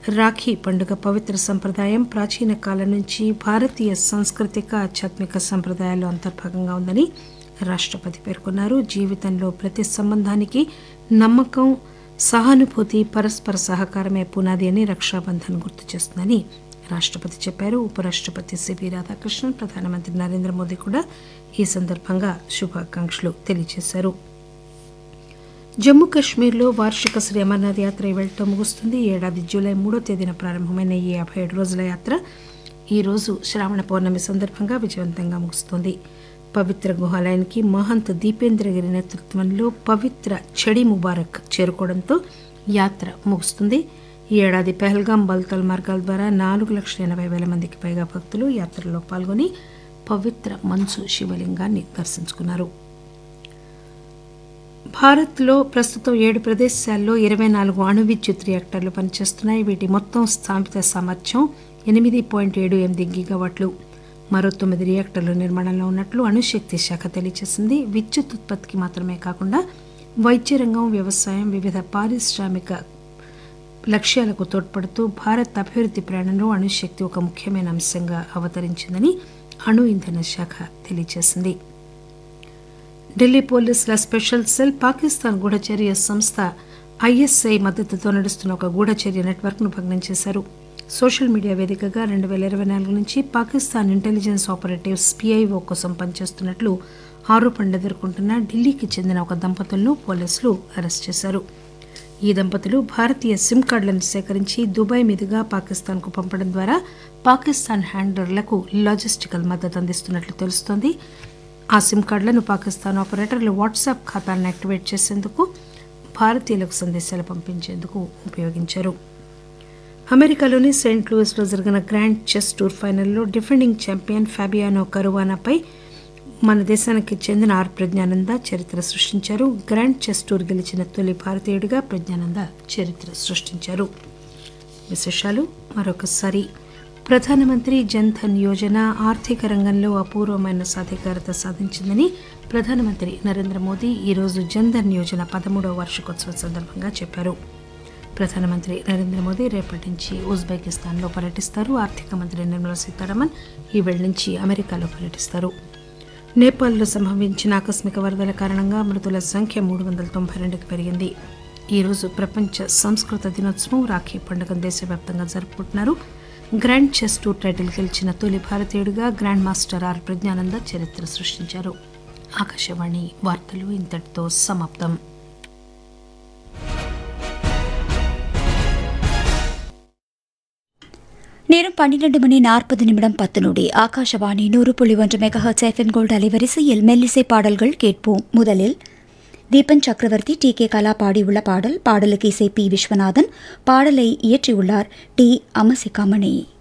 రాఖీ పండుగ పవిత్ర సంప్రదాయం ప్రాచీన కాలం నుంచి భారతీయ సాంస్కృతిక ఆధ్యాత్మిక సంప్రదాయాల్లో అంతర్భాగంగా ఉందని రాష్టపతి పేర్కొన్నారు జీవితంలో ప్రతి సంబంధానికి నమ్మకం సహానుభూతి పరస్పర సహకారమే పునాది అని రక్షాబంధన్ గుర్తు చేస్తుందని రాష్టపతి చెప్పారు ఉపరాష్టపతి సిపి రాధాకృష్ణన్ ప్రధానమంత్రి నరేంద్ర మోదీ కూడా ఈ సందర్భంగా శుభాకాంక్షలు తెలియజేశారు జమ్మూ కాశ్మీర్లో వార్షిక శ్రీ అమర్నాథ్ యాత్ర ఇవాళతో ముగుస్తుంది ఈ ఏడాది జూలై మూడో తేదీన ప్రారంభమైన ఈ యాభై ఏడు రోజుల యాత్ర ఈ రోజు శ్రావణ పౌర్ణమి సందర్భంగా విజయవంతంగా ముగుస్తోంది పవిత్ర గుహాలయానికి మహంత్ దీపేంద్రగిరి నేతృత్వంలో పవిత్ర చెడి ముబారక్ చేరుకోవడంతో యాత్ర ముగుస్తుంది ఈ ఏడాది పెహల్గాం బల్తల్ మార్గాల ద్వారా నాలుగు లక్షల ఎనభై వేల మందికి పైగా భక్తులు యాత్రలో పాల్గొని పవిత్ర మంచు శివలింగాన్ని దర్శించుకున్నారు భారత్లో ప్రస్తుతం ఏడు ప్రదేశాల్లో ఇరవై నాలుగు అణు విద్యుత్ రియాక్టర్లు పనిచేస్తున్నాయి వీటి మొత్తం స్థాపిత సామర్థ్యం ఎనిమిది పాయింట్ ఏడు ఎనిమిది గిగావాట్లు మరో తొమ్మిది రియాక్టర్లు నిర్మాణంలో ఉన్నట్లు అణుశక్తి శాఖ తెలియజేసింది విద్యుత్ ఉత్పత్తికి మాత్రమే కాకుండా వైద్య రంగం వ్యవసాయం వివిధ పారిశ్రామిక లక్ష్యాలకు తోడ్పడుతూ భారత్ అభివృద్ధి ప్రయాణంలో అణుశక్తి ఒక ముఖ్యమైన అంశంగా అవతరించిందని అణు ఇంధన శాఖ తెలియజేసింది ఢిల్లీ పోలీసుల స్పెషల్ సెల్ పాకిస్తాన్ గూఢచర్య సంస్థ ఐఎస్ఐ మద్దతుతో నడుస్తున్న ఒక గూఢచర్య నెట్వర్క్ ను భగ్నం చేశారు సోషల్ మీడియా వేదికగా రెండు వేల ఇరవై నాలుగు నుంచి పాకిస్తాన్ ఇంటెలిజెన్స్ ఆపరేటివ్స్ పిఐఓ కోసం పనిచేస్తున్నట్లు ఆరోపణలు ఎదుర్కొంటున్న ఢిల్లీకి చెందిన ఒక దంపతులను పోలీసులు అరెస్ట్ చేశారు ఈ దంపతులు భారతీయ సిమ్ కార్డులను సేకరించి దుబాయ్ మీదుగా పాకిస్తాన్కు పంపడం ద్వారా పాకిస్తాన్ హ్యాండర్లకు లాజిస్టికల్ మద్దతు అందిస్తున్నట్లు తెలుస్తోంది ఆ సిమ్ కార్డులను పాకిస్తాన్ ఆపరేటర్లు వాట్సాప్ ఖాతాలను యాక్టివేట్ చేసేందుకు భారతీయులకు సందేశాలు పంపించేందుకు ఉపయోగించారు అమెరికాలోని సెయింట్ లూయిస్లో జరిగిన గ్రాండ్ చెస్ టూర్ ఫైనల్లో డిఫెండింగ్ ఛాంపియన్ ఫాబియానో కరువానాపై మన దేశానికి చెందిన ఆర్ ప్రజ్ఞానంద చరిత్ర సృష్టించారు గ్రాండ్ చెస్ టూర్ గెలిచిన తొలి భారతీయుడిగా ప్రజ్ఞానంద చరిత్ర సృష్టించారు విశేషాలు మరొకసారి ప్రధానమంత్రి జన్ధన్ యోజన ఆర్థిక రంగంలో అపూర్వమైన సాధికారత సాధించిందని ప్రధానమంత్రి నరేంద్ర మోదీ ఈరోజు జన్ధన్ యోజన పదమూడవ వార్షికోత్సవం సందర్భంగా చెప్పారు ప్రధానమంత్రి నరేంద్ర మోదీ రేపటి నుంచి ఉజ్బెకిస్తాన్లో పర్యటిస్తారు ఆర్థిక మంత్రి నిర్మలా సీతారామన్ ఈ వేళ నుంచి అమెరికాలో పర్యటిస్తారు నేపాల్లో సంభవించిన ఆకస్మిక వరదల కారణంగా మృతుల సంఖ్య మూడు వందల తొంభై రెండుకి పెరిగింది ఈరోజు ప్రపంచ సంస్కృత దినోత్సవం రాఖీ పండుగను దేశవ్యాప్తంగా జరుపుకుంటున్నారు గ్రాండ్ చెస్ టూర్ టైటిల్ గెలిచిన తొలి భారతీయుడిగా గ్రాండ్ మాస్టర్ ఆర్ ప్రజ్ఞానంద చరిత్ర సృష్టించారు ఆకాశవాణి వార్తలు ఇంతటితో సమాప్తం நேரம் பன்னிரண்டு மணி நாற்பது நிமிடம் பத்து நொடி ஆகாஷவாணி நூறு புள்ளி ஒன்று மெகஹர்ட்ஸ் எஃப்எம் கோல்டு அலைவரிசையில் மெல்லிசை பாடல்கள் கேட்போம் முதலில் தீபன் சக்கரவர்த்தி டி கே கலா பாடியுள்ள பாடல் பாடலுக்கு இசை பி விஸ்வநாதன் பாடலை இயற்றியுள்ளார் டி அமசிகாமணி